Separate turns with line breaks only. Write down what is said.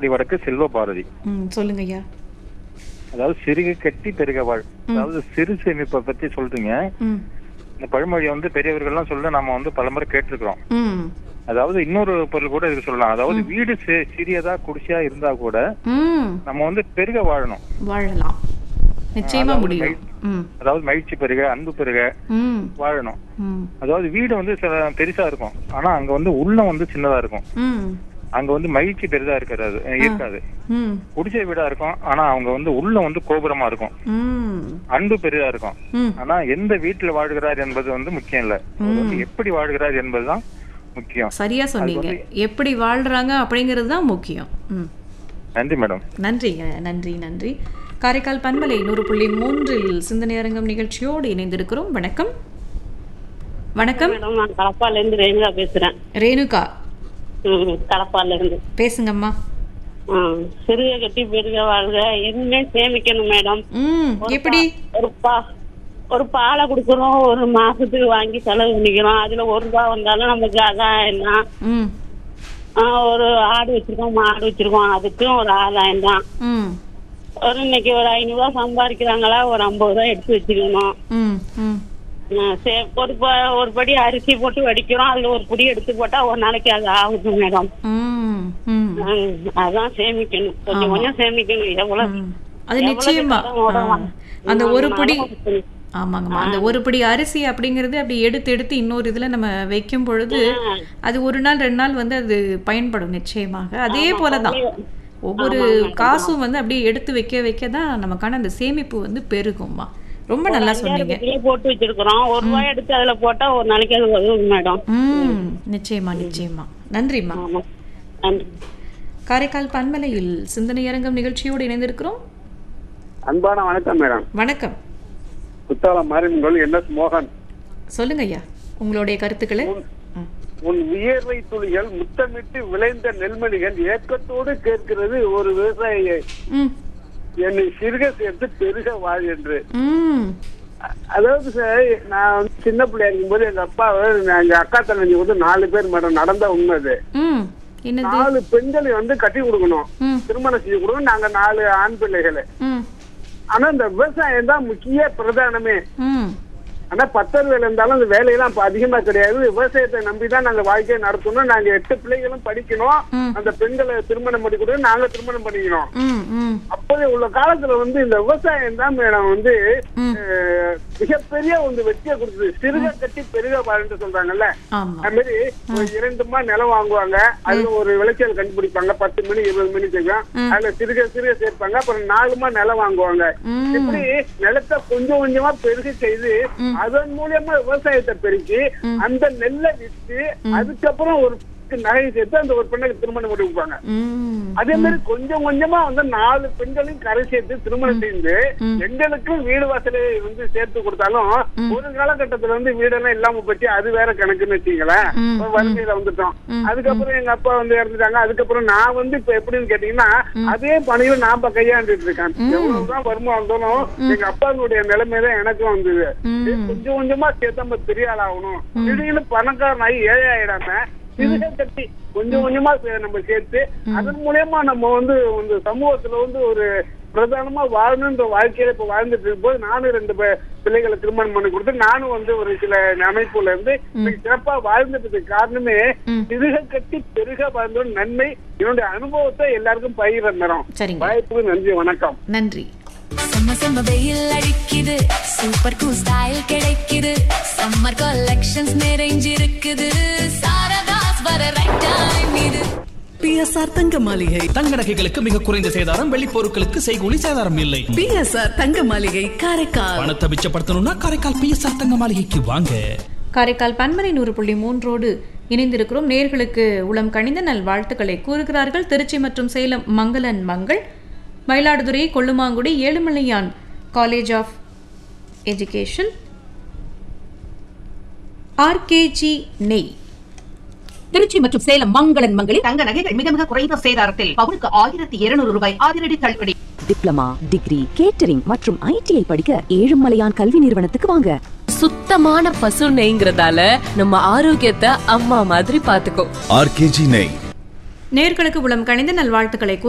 பழமொழி வடக்கு செல்வ பாரதி
ம் சொல்லுங்க ஐயா
அதாவது சிறுக கட்டி பெருக வாழ் அதாவது சிறு சேமிப்பை பத்தி சொல்றீங்க
ம்
இந்த பழமொழி வந்து பெரியவர்கள்லாம் சொல்ல நாம வந்து பலமுறை கேட்டிருக்கிறோம்
ம்
அதாவது இன்னொரு பொருள் கூட இதுக்கு சொல்லலாம் அதாவது வீடு சி- சிறியதா குடிசையா இருந்தா கூட
ம்
நம்ம வந்து பெருக வாழணும்
வாழலாம் நிச்சயமா
அதாவது
முடியும் ம்
அதாவது மகிழ்ச்சி பெருக அன்பு பெருக
ம்
வாழணும்
ம்
அதாவது வீடு வந்து சில பெருசா இருக்கும் ஆனா அங்க வந்து உள்ளம் வந்து சின்னதா இருக்கும்
ம்
அங்க வந்து மகிழ்ச்சி பெரிதா இருக்காது இருக்காது
ம்
குடிசை வீடா இருக்கும் ஆனா அவங்க வந்து உள்ளம் வந்து கோபுரமா இருக்கும்
ம்
அன்பு பெரிதா இருக்கும்
ம்
ஆனா எந்த வீட்டுல வாழ்கிறார் என்பது வந்து முக்கியம் இல்ல அவர் வந்து எப்படி வாழ்கிறார் என்பதுதான் முக்கியம்
சரியா சொன்னீங்க எப்படி வாழ்றாங்க அப்படிங்கிறது தான் முக்கியம் ம்
நன்றி மேடம்
நன்றிங்க நன்றி நன்றி காரைக்கால் பண்பலை நூறு புள்ளி மூன்றில் சிந்தனை அரங்கம் நிகழ்ச்சியோடு இணைந்திருக்கிறோம் வணக்கம் வணக்கம்
மேடம் நான் கடப்பால இருந்து ரேணுகா பேசுறேன்
ரேணுகா
ம், கடப்பால இருந்து
பேசுங்கம்மா
ஆ, சிறுக கட்டி பெருக வாழ்க இனிமே சேமிக்கணும் மேடம்
ம் எப்படி
ஒரு பா ஒரு பாலை கொடுக்குறோம் ஒரு மாசத்துக்கு வாங்கி செலவு பண்ணிக்கிறோம் அதுல ஒரு ரூபா வந்தாலும் நமக்கு அதான் என்ன
ம்
ஆ, ஒரு ஆடு வச்சிருக்கோம் மாடு வச்சிருக்கோம் அதுக்கும் ஒரு ஆதாயம் தான்
ம்
ஒரு இன்னைக்கு ஒரு ஐநூறுரூவா சம்பாதிக்கிறாங்களா ஒரு ஐம்பது ரூபா எடுத்து வச்சுக்கணும்
ம் ம்
ஆ, சே- ஒரு ப- ஒரு படி அரிசி போட்டு வடிக்கிறோம் அதுல ஒரு புடி எடுத்து போட்டா ஒரு நாளைக்கு அது ஆகுது மேடம்
ம் ம்
ம், அதான் சேமிக்கணும் கொஞ்சம் கொஞ்சம் சேமிக்கணும் எவ்வளவு
ம். அது
எவ்வளவு
நிச்சயமா
கடன் ஓடலாம்.
ஆ. அந்த ஒரு பிடி ஆமாங்கம்மா அந்த ஒரு பிடி அரிசி அப்படிங்கிறது அப்படி எடுத்து எடுத்து இன்னொரு இதுல நம்ம வைக்கும் பொழுது அது ஒரு நாள் ரெண்டு நாள் வந்து அது பயன்படும் நிச்சயமாக அதே போல தான் ஒவ்வொரு காசும் வந்து அப்படியே எடுத்து வைக்க வைக்க தான் நமக்கான அந்த சேமிப்பு வந்து பெருகும்மா ரொம்ப நல்லா சொன்னீங்க
இதுலயே போட்டு வச்சிருக்கிறோம் ஒரு ரூபாய் எடுத்து அதுல போட்டா ஒரு நாளைக்கு அது உதவும் மேடம்
ம் நிச்சயமா நிச்சயமா நன்றிம்மா
ஆமா நன்றி
காரைக்கால் பன்மலையில் சிந்தனை அரங்கம் நிகழ்ச்சியோடு இணைந்திருக்கிறோம்
அன்பான வணக்கம் மேடம்
வணக்கம்
குத்தாலம் மாரியம்மன் என் எஸ் மோகன்
சொல்லுங்க ஐயா உங்களுடைய கருத்துக்களை ம்.
உன் வியர்வை துளிகள் முத்தமிட்டு விளைந்த நெல்மணிகள் ஏக்கத்தோடு கேட்கிறது ஒரு விவசாயியை
ம்
என்னை சிறுக சேர்த்து பெருக வாழ் என்று
ம்
அ- அதாவது சார் நான் வந்து சின்ன பிள்ளையா இருக்கும்போது எங்க அப்பா எங்க அக்கா தங்கச்சி வந்து நாலு பேர் மேடம் நடந்த உண்மை அது
ம் என்னது
நாலு பெண்களை வந்து கட்டி கொடுக்கணும்
ம்
திருமணம் செஞ்சு கொடுக்கணும் நாங்க நாலு ஆண் பிள்ளைகள்
ம்
ஆனா இந்த விவசாயம் தான் முக்கிய பிரதானமே
ம்
ஆனா பத்தர் வேலை இருந்தாலும் அந்த வேலையெல்லாம் இப்ப அதிகமா கிடையாது விவசாயத்தை நம்பி தான் நாங்க வாழ்க்கையை நடத்தணும் நாங்க எட்டு பிள்ளைகளும் படிக்கணும்
ம்.
அந்த பெண்களை திருமணம் பண்ணி கொடுத்து நாங்க திருமணம் பண்ணிக்கணும்
ம் ம்
அப்போதே உள்ள காலத்துல வந்து இந்த விவசாயம் தான் மேடம் வந்து
ம்.
அஹ், மிகப்பெரிய ஒரு வெற்றியை கொடுத்தது சிறுக கட்டி பெருக வாழ்ந்து சொல்றாங்கல்ல
ஆமா
அது மாதிரி ஒரு இரண்டு மா நிலம் வாங்குவாங்க அதுல ஒரு விளைச்சல் கண்டுபிடிப்பாங்க பத்து மணி இருபது மணி செய்வாங்க அதுல சிறுக சிறுக சேர்ப்பாங்க அப்புறம் நாலு மா நிலம் வாங்குவாங்க
ம்
இப்படி நிலத்தை கொஞ்சம் கொஞ்சமா பெருக செய்து அதன் மூலியமா விவசாயத்தை பெருக்கி அந்த நெல்லை வித்து அதுக்கப்புறம் ஒரு நகை சேர்த்து அந்த ஒரு பெண்ணுக்கு திருமணம் பண்ணி வைப்பாங்க
ம்
அதே மாதிரி கொஞ்சம் கொஞ்சமா வந்து நாலு பெண்களையும் கரை சேர்த்து திருமணம் செய்து எங்களுக்கும் வீடு வாசலை வந்து சேர்த்து கொடுத்தாலும் ஒரு காலகட்டத்துல வந்து வீடெல்லாம் இல்லாம போச்சு அது வேற கணக்குன்னு வச்சுங்களேன்
ம்,
இப்ப வறுமையில வந்துட்டோம் அதுக்கப்புறம் எங்க அப்பா வந்து இறந்துட்டாங்க அதுக்கப்புறம் நான் வந்து இப்ப எப்படின்னு கேட்டீங்கன்னா அதே பணியில நான் இப்ப கையாண்டுட்டு இருக்கேன் எவ்வளவுதான் வருமானம் வந்தாலும் எங்க அப்பாவுடைய நிலைமை தான் எனக்கும் வந்தது இது கொஞ்சம் கொஞ்சமா சேர்த்து நம்ம பெரிய ஆள் ஆகணும் திடீர்னு பணக்காரன் ஆகி ஏழை ஆயிடாம சிறுக கட்டி கொஞ்சம் கொஞ்சமா சே- நம்ம சேர்த்து அதன் மூலியமா நம்ம வந்து இந்த சமூகத்துல வந்து ஒரு பிரதானமா வாழணுன்ற வாழ்க்கையில இப்ப வாழ்ந்துட்டு இருக்கும்போது நானும் ரெண்டு பே- பிள்ளைகளை திருமணம் பண்ணி கொடுத்து நானும் வந்து ஒரு சில அமைப்புல இருந்து இன்னைக்கு சிறப்பா வாழ்ந்ததுக்கு காரணமே சிறுக கட்டி பெருக வாழ்ந்தோட நன்மை என்னுடைய அனுபவத்தை எல்லாருக்கும் பகிர நேரம்
சரிங்க
வாய்ப்புக்கு நன்றி வணக்கம்
நன்றி
செம்ம செம்ம வெயில் அடிக்குது சூப்பர் கூல் ஸ்டைல் கிடைக்குது சம்மர் கலெக்ஷன்ஸ் நிறைஞ்சிருக்குது சாரதாஸ் வர ரைட் டைம் இது
பிஎஸ்ஆர் தங்க மாளிகை
தங்க நகைகளுக்கு மிக குறைந்த சேதாரம் வெள்ளி பொருட்களுக்கு செய்கூலி சேதாரம் இல்லை
பிஎஸ்ஆர் தங்க மாளிகை காரைக்கால்
பணத்தை மிச்சப்படுத்தணும்னா காரைக்கால் பிஎஸ்ஆர் தங்க மாளிகைக்கு வாங்க
காரைக்கால் பன்மலை நூறு புள்ளி மூன்றோடு இணைந்திருக்கிறோம் நேர்களுக்கு உளம் கணிந்த நல் வாழ்த்துக்களை கூறுகிறார்கள் திருச்சி மற்றும் சேலம் மங்களன் மங்கள் Mayiladuthurai Kollumangudi Ezhumalaiyan college of education RKG நெய்
திருச்சி மற்றும் சேலம் மங்களன் மங்களில் தங்க நகைகள் மிக மிக குறைந்த சேதாரத்தில் பவுனுக்கு ஆயிரத்தி இருநூறு ரூபாய் அதிரடி தள்ளுபடி
டிப்ளமா டிகிரி கேட்டரிங் மற்றும் ஐடிஐ படிக்க ஏழுமலையான் கல்வி நிறுவனத்துக்கு வாங்க
சுத்தமான பசு நெய்ங்கிறதால நம்ம ஆரோக்கியத்தை அம்மா மாதிரி பாத்துக்கோ
ஆர்கேஜி நெய்
நேர்களுக்கு உளம் கணிந்த நல்வாழ்த்துக்களை கூறு